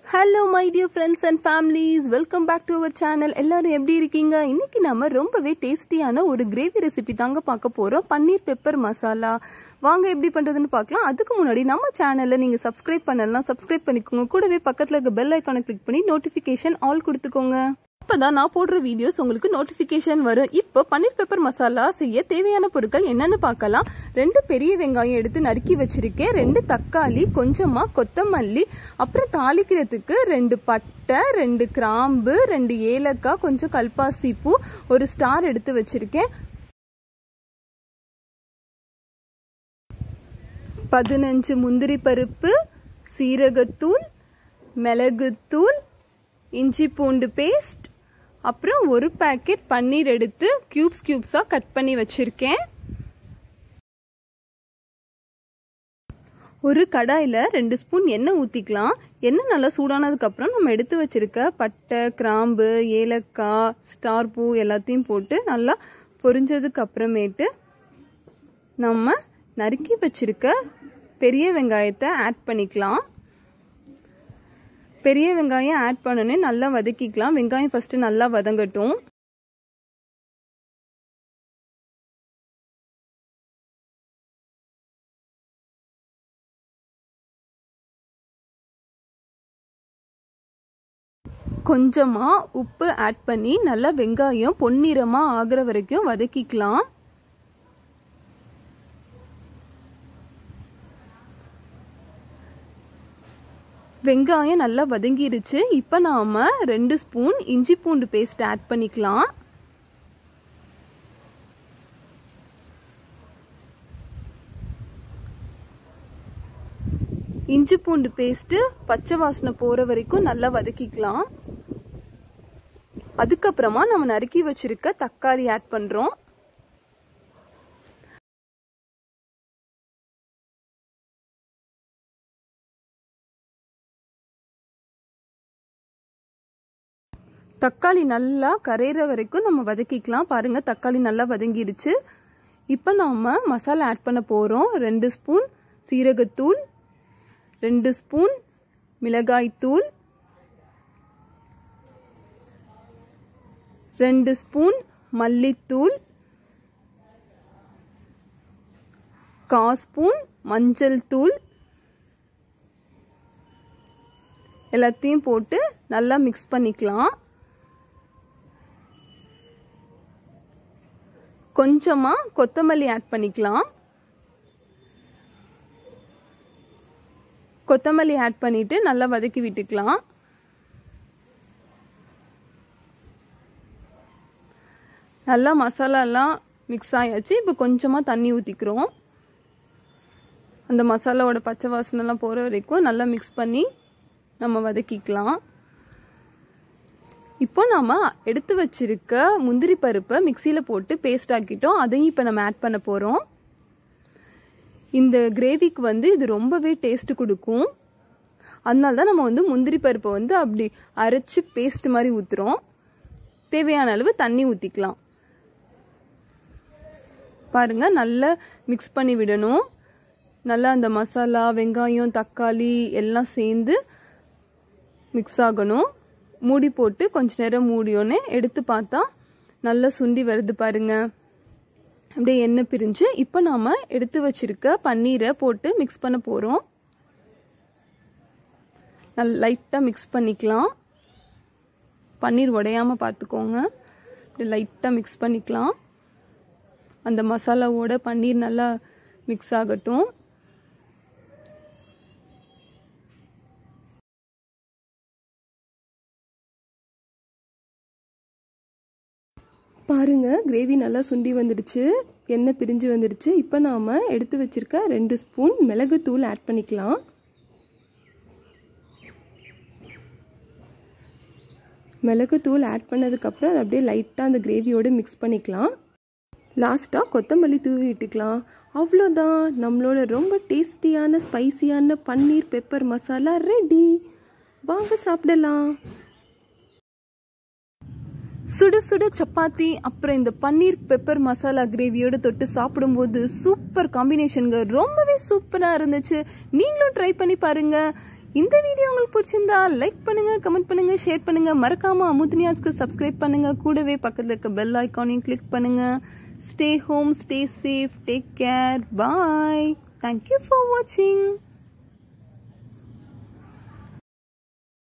hello my dear friends and families welcome back to our channel எல்லாரும் எப்படி இருக்கீங்க இன்னைக்கு நம்ம ரொம்பவே டேஸ்டியான ஒரு கிரேவி ரெசிபி தாங்க பார்க்க போகிறோம் பன்னீர் பெப்பர் மசாலா வாங்க எப்படி பண்ணுறதுன்னு பார்க்கலாம் அதுக்கு முன்னாடி நம்ம சேனலை நீங்கள் சப்ஸ்கிரைப் பண்ணலாம் சப்ஸ்கிரைப் பண்ணிக்கோங்க கூடவே பக்கத்தில் இருக்க பெல் ஐக்கானை கிளிக் பண்ணி நோட்டிஃபிகேஷன் ஆல் கொடுத்துக்கோங்க இப்போதான் நான் போடுற வீடியோஸ் உங்களுக்கு நோட்டிஃபிகேஷன் வரும் இப்போ பன்னீர் பெப்பர் மசாலா செய்ய தேவையான பொருட்கள் என்னன்னு பார்க்கலாம் ரெண்டு பெரிய வெங்காயம் எடுத்து நறுக்கி வச்சிருக்கேன் ரெண்டு தக்காளி கொஞ்சமா கொத்தமல்லி அப்புறம் தாளிக்கிறதுக்கு ரெண்டு பட்டை ரெண்டு கிராம்பு ரெண்டு ஏலக்காய் கொஞ்சம் கல்பாசி பூ ஒரு ஸ்டார் எடுத்து வச்சிருக்கேன் பதினஞ்சு முந்திரி பருப்பு சீரகத்தூள் மிளகுத்தூள் இஞ்சி பூண்டு பேஸ்ட் அப்புறம் ஒரு பேக்கெட் பன்னீர் எடுத்து கியூப்ஸ் கியூப்ஸாக கட் பண்ணி வச்சுருக்கேன் ஒரு கடாயில் ரெண்டு ஸ்பூன் எண்ணெய் ஊற்றிக்கலாம் எண்ணெய் நல்லா சூடானதுக்கப்புறம் நம்ம எடுத்து வச்சுருக்க பட்டை கிராம்பு ஏலக்காய் ஸ்டார் பூ எல்லாத்தையும் போட்டு நல்லா பொரிஞ்சதுக்கு அப்புறமேட்டு நம்ம நறுக்கி வச்சுருக்க பெரிய வெங்காயத்தை ஆட் பண்ணிக்கலாம் பெரிய வெங்காயம் ஆட் பண்ணனே நல்லா வதக்கிக்கலாம் வெங்காயம் ஃபஸ்ட்டு நல்லா வதங்கட்டும் கொஞ்சமாக உப்பு ஆட் பண்ணி நல்லா வெங்காயம் பொன்னிறமாக ஆகிற வரைக்கும் வதக்கிக்கலாம் வெங்காயம் நல்லா வதங்கிருச்சு இப்போ நாம் ரெண்டு ஸ்பூன் இஞ்சி பூண்டு பேஸ்ட் ஆட் பண்ணிக்கலாம் இஞ்சி பூண்டு பேஸ்ட்டு பச்சை வாசனை போகிற வரைக்கும் நல்லா வதக்கிக்கலாம் அதுக்கப்புறமா நம்ம நறுக்கி வச்சிருக்க தக்காளி ஆட் பண்ணுறோம் தக்காளி நல்லா கரையிற வரைக்கும் நம்ம வதக்கிக்கலாம் பாருங்க தக்காளி நல்லா வதங்கிடுச்சு இப்போ நாம் மசாலா ஆட் பண்ண போகிறோம் ரெண்டு ஸ்பூன் சீரகத்தூள் ரெண்டு ஸ்பூன் மிளகாய்த்தூள் ரெண்டு ஸ்பூன் மல்லித்தூள் கா ஸ்பூன் மஞ்சள் தூள் எல்லாத்தையும் போட்டு நல்லா மிக்ஸ் பண்ணிக்கலாம் கொஞ்சமாக கொத்தமல்லி ஆட் பண்ணிக்கலாம் கொத்தமல்லி ஆட் பண்ணிவிட்டு நல்லா வதக்கி விட்டுக்கலாம் நல்லா மசாலாலாம் மிக்ஸ் ஆயாச்சு இப்போ கொஞ்சமாக தண்ணி ஊற்றிக்கிறோம் அந்த மசாலாவோட பச்சை வாசனைலாம் போகிற வரைக்கும் நல்லா மிக்ஸ் பண்ணி நம்ம வதக்கிக்கலாம் இப்போ நாம் எடுத்து வச்சிருக்க முந்திரி பருப்பை மிக்சியில் போட்டு பேஸ்ட் ஆக்கிட்டோம் அதையும் இப்போ நம்ம ஆட் பண்ண போகிறோம் இந்த கிரேவிக்கு வந்து இது ரொம்பவே டேஸ்ட் கொடுக்கும் அதனால தான் நம்ம வந்து முந்திரி பருப்பை வந்து அப்படி அரைச்சி பேஸ்ட் மாதிரி ஊற்றுறோம் தேவையான அளவு தண்ணி ஊற்றிக்கலாம் பாருங்கள் நல்லா மிக்ஸ் பண்ணி விடணும் நல்லா அந்த மசாலா வெங்காயம் தக்காளி எல்லாம் சேர்ந்து மிக்ஸ் ஆகணும் மூடி போட்டு கொஞ்ச நேரம் மூடியோன்னே எடுத்து பார்த்தா நல்லா சுண்டி வருது பாருங்க அப்படியே எண்ணெய் பிரிஞ்சு இப்போ நாம் எடுத்து வச்சிருக்க பன்னீரை போட்டு மிக்ஸ் பண்ண போகிறோம் நல்லா லைட்டாக மிக்ஸ் பண்ணிக்கலாம் பன்னீர் உடையாமல் பார்த்துக்கோங்க இப்படி லைட்டாக மிக்ஸ் பண்ணிக்கலாம் அந்த மசாலாவோட பன்னீர் நல்லா மிக்ஸ் ஆகட்டும் பாருங்க கிரேவி நல்லா சுண்டி வந்துடுச்சு எண்ணெய் பிரிஞ்சு வந்துடுச்சு இப்போ நாம் எடுத்து வச்சிருக்க ரெண்டு ஸ்பூன் மிளகுத்தூள் ஆட் பண்ணிக்கலாம் மிளகுத்தூள் ஆட் பண்ணதுக்கப்புறம் அது அப்படியே லைட்டாக அந்த கிரேவியோடு மிக்ஸ் பண்ணிக்கலாம் லாஸ்ட்டாக கொத்தமல்லி தூவி விட்டுக்கலாம் அவ்வளோதான் நம்மளோட ரொம்ப டேஸ்டியான ஸ்பைசியான பன்னீர் பெப்பர் மசாலா ரெடி வாங்க சாப்பிடலாம் சுட சுட சப்பாத்தி அப்புறம் இந்த பன்னீர் பெப்பர் மசாலா கிரேவியோட தொட்டு சாப்பிடும்போது சூப்பர் காம்பினேஷனுங்க ரொம்பவே சூப்பராக இருந்துச்சு நீங்களும் ட்ரை பண்ணி பாருங்க இந்த வீடியோ உங்களுக்கு பிடிச்சிருந்தா லைக் பண்ணுங்க கமெண்ட் பண்ணுங்க ஷேர் பண்ணுங்க மறக்காம அமுத்னியாஸ்க்கு சப்ஸ்கிரைப் பண்ணுங்க கூடவே பக்கத்தில் இருக்க பெல் ஐக்கானையும் கிளிக் பண்ணுங்க stay home stay safe take care bye thank you for வாட்சிங்